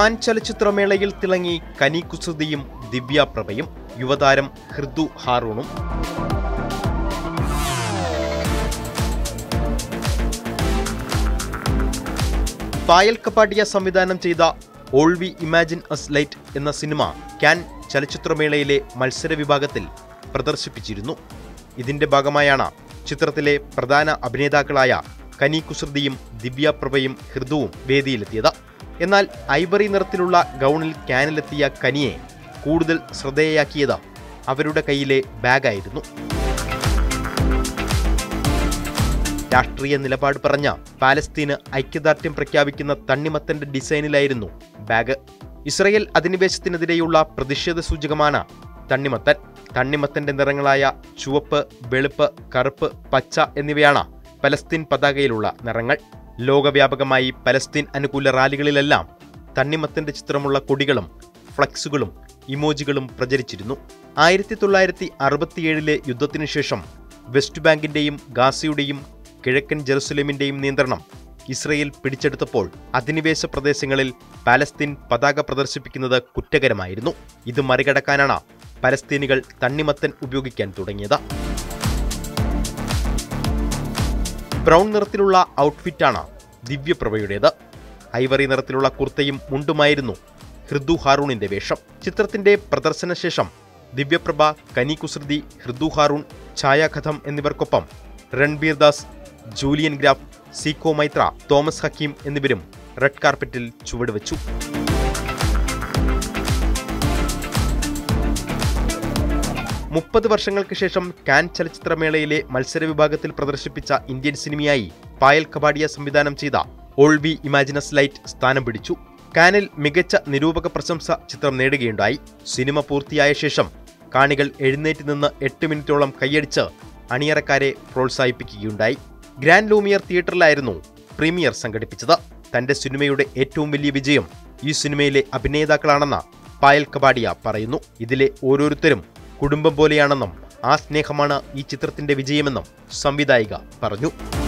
can ചലച്ചിത്രമേളയിൽ തിളങ്ങി കനി കുസൃതിയും ദിവ്യ പ്രഭയും യുവതാരം ഹൃദു ഹാറൂണും പായൽ കപ്പാട്ടിയ സംവിധാനം ചെയ്ത all we imagine as light എന്ന സിനിമ ക്യാൻ ചലച്ചിത്രമേളയിലെ മത്സര വിഭാഗത്തിൽ പ്രദർശിപ്പിച്ചിരുന്നു ഇതിന്റെ ഭാഗമായാണ് ചിത്രത്തിലെ പ്രധാന അഭിനേതാക്കളായ കനി കുസൃതിയും ദിവ്യ പ്രഭയും ഹൃദുവും വേദിയിലെത്തിയത് എന്നാൽ ഐബറി നിറത്തിലുള്ള ഗൗണിൽ ക്യാനിലെത്തിയ കനിയെ കൂടുതൽ ശ്രദ്ധേയയാക്കിയത് അവരുടെ കയ്യിലെ ബാഗായിരുന്നു രാഷ്ട്രീയ നിലപാട് പറഞ്ഞ പാലസ്തീന് ഐക്യദാർഢ്യം പ്രഖ്യാപിക്കുന്ന തണ്ണിമത്തന്റെ ഡിസൈനിലായിരുന്നു ബാഗ് ഇസ്രയേൽ അധിനിവേശത്തിനെതിരെയുള്ള പ്രതിഷേധ സൂചകമാണ് തണ്ണിമത്തൻ തണ്ണിമത്തന്റെ നിറങ്ങളായ ചുവപ്പ് വെളുപ്പ് കറുപ്പ് പച്ച എന്നിവയാണ് പലസ്തീൻ പതാകയിലുള്ള നിറങ്ങൾ ലോകവ്യാപകമായി പലസ്തീൻ അനുകൂല റാലികളിലെല്ലാം തണ്ണിമത്തന്റെ ചിത്രമുള്ള കൊടികളും ഫ്ലക്സുകളും ഇമോജികളും പ്രചരിച്ചിരുന്നു ആയിരത്തി തൊള്ളായിരത്തി അറുപത്തിയേഴിലെ യുദ്ധത്തിനു ശേഷം വെസ്റ്റ് ബാങ്കിന്റെയും ഗാസയുടെയും കിഴക്കൻ ജെറുസലേമിന്റെയും നിയന്ത്രണം ഇസ്രയേൽ പിടിച്ചെടുത്തപ്പോൾ അധിനിവേശ പ്രദേശങ്ങളിൽ പാലസ്തീൻ പതാക പ്രദർശിപ്പിക്കുന്നത് കുറ്റകരമായിരുന്നു ഇത് മറികടക്കാനാണ് പലസ്തീനികൾ തണ്ണിമത്തൻ ഉപയോഗിക്കാൻ തുടങ്ങിയത് ബ്രൗൺ നിറത്തിലുള്ള ഔട്ട്ഫിറ്റാണ് ദിവ്യപ്രഭയുടേത് ഐവറി നിറത്തിലുള്ള കുർത്തയും മുണ്ടുമായിരുന്നു ഹൃദു ഹാറൂണിന്റെ വേഷം ചിത്രത്തിന്റെ പ്രദർശനശേഷം ദിവ്യപ്രഭ കനി കുസൃതി ഹൃദു ഹാറൂൺ ഛായാകഥം എന്നിവർക്കൊപ്പം Ranabir Das Julien Graff Zico Maitra Thomas Hakim എന്നിവരും റെഡ് കാർപ്പറ്റിൽ ചുവടുവെച്ചു മുപ്പത് വർഷങ്ങൾക്ക് ശേഷം കാൻ ചലച്ചിത്രമേളയിലെ മത്സര വിഭാഗത്തിൽ പ്രദർശിപ്പിച്ച ഇന്ത്യൻ സിനിമയായി പായൽ കപാഡിയ സംവിധാനം ചെയ്ത ഓൾ വി ഇമാജിനസ് ലൈറ്റ് സ്ഥാനം പിടിച്ചു കാനിൽ മികച്ച നിരൂപക പ്രശംസ ചിത്രം നേടുകയുണ്ടായി സിനിമ പൂർത്തിയായ ശേഷം കാണികൾ എഴുന്നേറ്റ് നിന്ന് എട്ട് മിനിറ്റോളം കൈയടിച്ച് അണിയറക്കാരെ പ്രോത്സാഹിപ്പിക്കുകയുണ്ടായി ഗ്രാൻഡ് ലൂമിയർ തിയേറ്ററിലായിരുന്നു പ്രീമിയർ സംഘടിപ്പിച്ചത് തന്റെ സിനിമയുടെ ഏറ്റവും വലിയ വിജയം ഈ സിനിമയിലെ അഭിനേതാക്കളാണെന്ന് പായൽ കപാഡിയ പറയുന്നു ഇതിലെ ഓരോരുത്തരും കുടുംബം പോലെയാണെന്നും ആ സ്നേഹമാണ് ഈ ചിത്രത്തിന്റെ വിജയമെന്നും സംവിധായിക പറഞ്ഞു